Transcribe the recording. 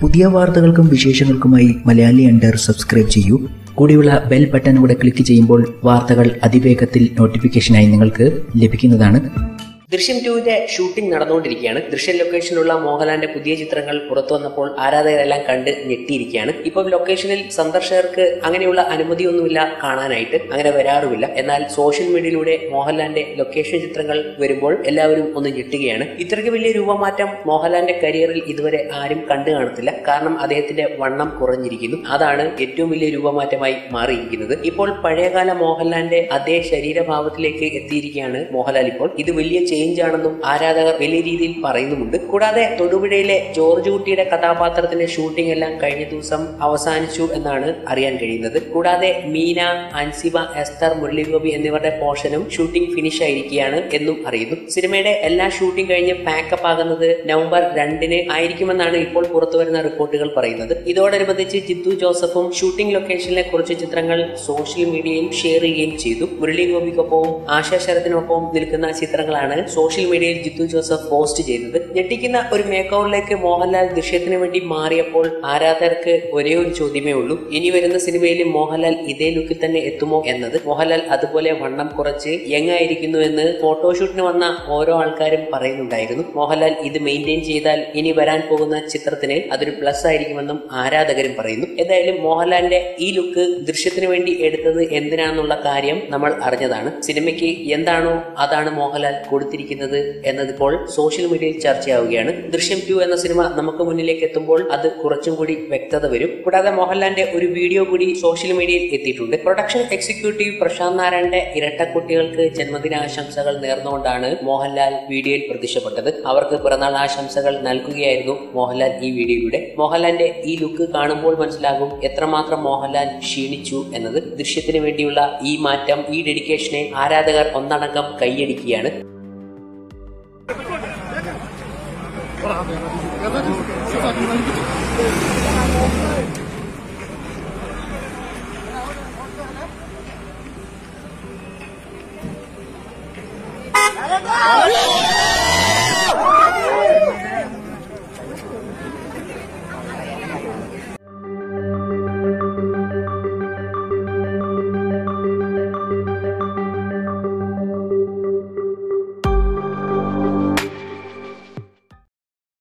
പുതിയ വാർത്തകൾക്കും വിശേഷങ്ങൾക്കുമായി Malayali under subscribe ചെയ്യൂ കൂടിയുള്ള ബെൽ ബട്ടൺ കൂടെ ക്ലിക്ക് ചെയ്യുമ്പോൾ വാർത്തകൾ അതിവേഗത്തിൽ നോട്ടിഫിക്കേഷനായി നിങ്ങൾക്ക് ലഭിക്കുന്നതാണ് ദൃശ്യം ടുവിന്റെ ഷൂട്ടിംഗ് നടന്നുകൊണ്ടിരിക്കുകയാണ് ദൃശ്യം ലൊക്കേഷനിലുള്ള മോഹൻലാലിന്റെ പുതിയ ചിത്രങ്ങൾ പുറത്തു വന്നപ്പോൾ ആരാധകരെല്ലാം കണ്ട് ഞെട്ടിയിരിക്കുകയാണ് ഇപ്പം ലൊക്കേഷനിൽ സന്ദർശകർക്ക് അങ്ങനെയുള്ള അനുമതിയൊന്നുമില്ല കാണാനായിട്ട് അങ്ങനെ വരാറുമില്ല എന്നാൽ സോഷ്യൽ മീഡിയയിലൂടെ മോഹൻലാലിന്റെ ലൊക്കേഷൻ ചിത്രങ്ങൾ വരുമ്പോൾ എല്ലാവരും ഒന്ന് ഞെട്ടുകയാണ് ഇത്രയ്ക്ക് വലിയ രൂപമാറ്റം മോഹൻലാലിന്റെ കരിയറിൽ ഇതുവരെ ആരും കണ്ടു കാണത്തില്ല കാരണം അദ്ദേഹത്തിന്റെ വണ്ണം കുറഞ്ഞിരിക്കുന്നു അതാണ് ഏറ്റവും വലിയ രൂപമാറ്റമായി മാറിയിരിക്കുന്നത് ഇപ്പോൾ പഴയകാല മോഹൻലാലിന്റെ അതേ ശരീരഭാവത്തിലേക്ക് എത്തിയിരിക്കുകയാണ് മോഹൻലാൽ ഇപ്പോൾ ഇത് വലിയ ചേഞ്ച് ആണെന്നും ആരാധകർ വലിയ രീതിയിൽ പറയുന്നുമുണ്ട് കൂടാതെ തൊടുപുഴയിലെ ജോർജ് കുട്ടിയുടെ കഥാപാത്രത്തിന്റെ ഷൂട്ടിംഗ് എല്ലാം കഴിഞ്ഞ ദിവസം അവസാനിച്ചു എന്നാണ് അറിയാൻ കഴിയുന്നത് കൂടാതെ മീന അൻസിബ എസ്തർ മുരളിഗോപി എന്നിവരുടെ പോർഷനും ഷൂട്ടിംഗ് ഫിനിഷ് ആയിരിക്കുകയാണ് എന്നും അറിയുന്നു സിനിമയുടെ എല്ലാ ഷൂട്ടിംഗ് കഴിഞ്ഞ് പാക്കപ്പ് ആകുന്നത് നവംബർ രണ്ടിന് ആയിരിക്കുമെന്നാണ് ഇപ്പോൾ പുറത്തുവരുന്ന റിപ്പോർട്ടുകൾ പറയുന്നത് ഇതോടനുബന്ധിച്ച് ജിത്തു ജോസഫും ഷൂട്ടിംഗ് ലൊക്കേഷനിലെ കുറച്ച് ചിത്രങ്ങൾ സോഷ്യൽ മീഡിയയിൽ ഷെയർ ചെയ്യുകയും ചെയ്തു മുരളി ഗോപിക്കൊപ്പവും ആശാ ശരത്തിനൊപ്പവും നിൽക്കുന്ന ചിത്രങ്ങളാണ് സോഷ്യൽ മീഡിയയിൽ ജിത്തു ജോസഫ് പോസ്റ്റ് ചെയ്തത് ഞെട്ടിക്കുന്ന ഒരു മേക്ക് ഓവറിലേക്ക് മോഹൻലാൽ ദൃശ്യത്തിന് വേണ്ടി മാറിയപ്പോൾ ആരാധകർക്ക് ഒരേ ഒരു ചോദ്യമേ ഉള്ളൂ ഇനി വരുന്ന സിനിമയിൽ മോഹൻലാൽ ഇതേ ലുക്കിൽ തന്നെ എത്തുമോ എന്നത് മോഹൻലാൽ അതുപോലെ വണ്ണം കുറച്ച് യങ് ആയിരിക്കുന്നു എന്ന് ഫോട്ടോഷൂട്ടിന് വന്ന ഓരോ ആൾക്കാരും പറയുന്നുണ്ടായിരുന്നു മോഹൻലാൽ ഇത് മെയിൻറ്റെയിൻ ചെയ്താൽ ഇനി വരാൻ പോകുന്ന ചിത്രത്തിന് അതൊരു പ്ലസ് ആയിരിക്കുമെന്നും ആരാധകരും പറയുന്നു എന്തായാലും മോഹൻലാലിന്റെ ഈ ലുക്ക് ദൃശ്യത്തിന് വേണ്ടി എടുത്തത് എന്തിനാണെന്നുള്ള കാര്യം നമ്മൾ അറിഞ്ഞതാണ് സിനിമയ്ക്ക് എന്താണോ അതാണ് മോഹൻലാൽ കൊടുത്തിരിക്കുന്നത് എന്നതിപ്പോൾ സോഷ്യൽ മീഡിയയിൽ ചർച്ചയാവുകയാണ് ദൃശ്യം ടു എന്ന സിനിമ നമുക്ക് മുന്നിലേക്ക് എത്തുമ്പോൾ അത് കുറച്ചും കൂടി വ്യക്തത വരും കൂടാതെ മോഹൻലാലിന്റെ ഒരു വീഡിയോ കൂടി സോഷ്യൽ മീഡിയയിൽ എത്തിയിട്ടുണ്ട് പ്രൊഡക്ഷൻ എക്സിക്യൂട്ടീവ് പ്രശാന്ത് നാരായണന്റെ ഇരട്ടക്കുട്ടികൾക്ക് ജന്മദിനാശംസകൾ നേർന്നുകൊണ്ടാണ് മോഹൻലാൽ വീഡിയോയിൽ പ്രത്യക്ഷപ്പെട്ടത് അവർക്ക് പിറന്നാൾ ആശംസകൾ നൽകുകയായിരുന്നു മോഹൻലാൽ ഈ വീഡിയോയിലൂടെ മോഹൻലാലിന്റെ ഈ ലുക്ക് കാണുമ്പോൾ മനസ്സിലാകും എത്രമാത്രം മോഹൻലാൽ ക്ഷീണിച്ചു എന്നത് ദൃശ്യത്തിന് വേണ്ടിയുള്ള ഈ മാറ്റം ഈ ഡെഡിക്കേഷനെ ആരാധകർ ഒന്നടങ്കം കൈയടിക്കുകയാണ് Allez